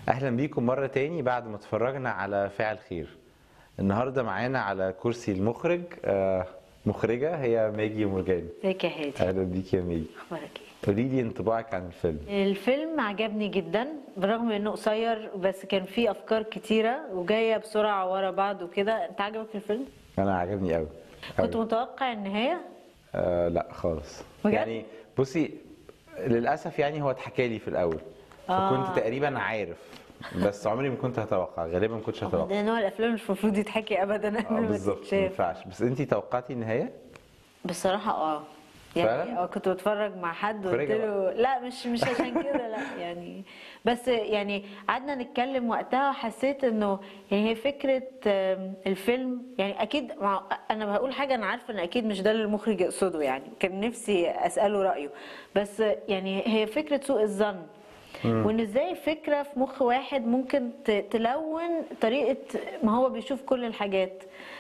اهلا بيكم مره تاني بعد ما اتفرجنا على فاعل خير النهارده معانا على كرسي المخرج آه، مخرجه هي ماجي مرجان ازيك يا هادي اهلا بيك يا ماجي اخبارك ايه قولي لي انطباعك عن الفيلم الفيلم عجبني جدا برغم انه قصير بس كان فيه افكار كتيره وجايه بسرعه ورا بعض وكده انت عجبك الفيلم انا عجبني قوي كنت متوقع النهايه آه لا خالص بجد؟ يعني بصي للاسف يعني هو اتحكى لي في الاول فكنت آه. تقريبا عارف بس عمري ما كنت هتوقع غالبا ما كنتش هتوقع ده نوع الافلام مش المفروض يتحكي ابدا اه قبل ما بالظبط ما تتشاف ينفعش بس انت توقعتي النهايه بصراحه اه يعني فعلا؟ اه كنت بتفرج مع حد وقلت خارجة له لا مش مش عشان كده لا يعني بس يعني قعدنا نتكلم وقتها وحسيت انه يعني هي فكره آم، الفيلم يعني اكيد مع انا بقول حاجه انا عارفه ان اكيد مش ده اللي المخرج يقصده يعني كان نفسي اساله رايه بس يعني هي فكره سوء الظن وان ازاي فكره في مخ واحد ممكن ت- تلون طريقه ما هو بيشوف كل الحاجات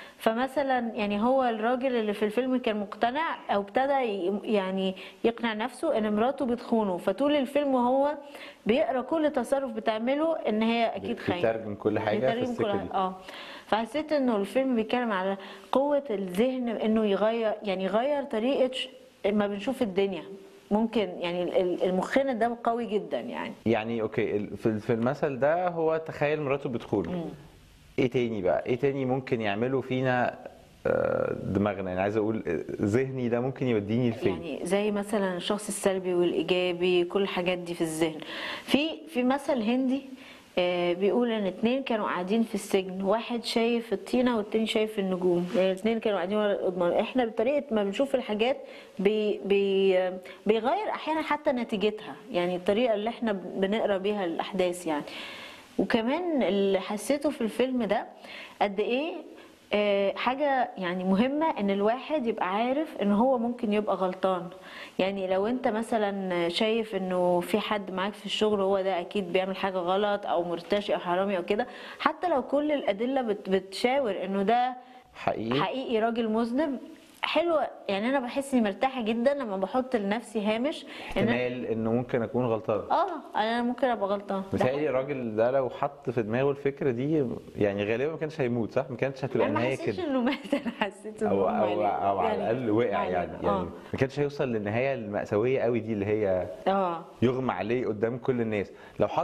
فمثلا يعني هو الراجل اللي في الفيلم كان مقتنع او ابتدى ي- يعني يقنع نفسه ان مراته بتخونه فطول الفيلم وهو بيقرا كل تصرف بتعمله ان هي اكيد خاينه بيترجم كل حاجة في بيترجم السكة كل- دي. اه فحسيت انه الفيلم بيتكلم على قوه الذهن انه يغير يعني يغير طريقه ش- ما بنشوف الدنيا ممكن يعني ال- ال- المخنا ده قوي جدا يعني يعني اوكي ال- في في المثل ده هو تخيل مراته بتخونه ايه تاني بقى ايه تاني ممكن يعملوا فينا آه، دماغنا يعني عايز اقول آه، ذهني ده ممكن يوديني لفين يعني زي مثلا الشخص السلبي والايجابي كل الحاجات دي في الذهن في في مثل هندي آه، بيقول ان اتنين كانوا قاعدين في السجن واحد شايف الطينه والتاني شايف النجوم يعني الاتنين كانوا قاعدين ورا القضبان احنا بطريقه ما بنشوف الحاجات بي بي آه، بيغير احيانا حتى نتيجتها يعني الطريقه اللي احنا بنقرا بيها الاحداث يعني وكمان اللي حسيته في الفيلم ده قد ايه آه، حاجة يعني مهمة ان الواحد يبقى عارف ان هو ممكن يبقى غلطان يعني لو انت مثلا شايف انه في حد معاك في الشغل هو ده اكيد بيعمل حاجة غلط او مرتشي او حرامي او كده حتى لو كل الادلة بت- بتشاور انه ده حقيقي حقيقي راجل مذنب حلوة يعني انا بحس اني مرتاحة جدا لما بحط لنفسي هامش ان احتمال انه ممكن اكون غلطان اه انا ممكن ابقى غلطان ده متهيألي الراجل ده لو حط في دماغه الفكره دي يعني غالبا ما كانش هيموت صح؟ ما كانتش هتبقى انا ما النهايه حسيتش كده انه مات انا حسيت انه او مغمى او عليه. او على يعني الاقل وقع معلم. يعني يعني اه ما كانش هيوصل للنهايه المأساويه قوي دي اللي هي اه يغمى عليه قدام كل الناس لو حط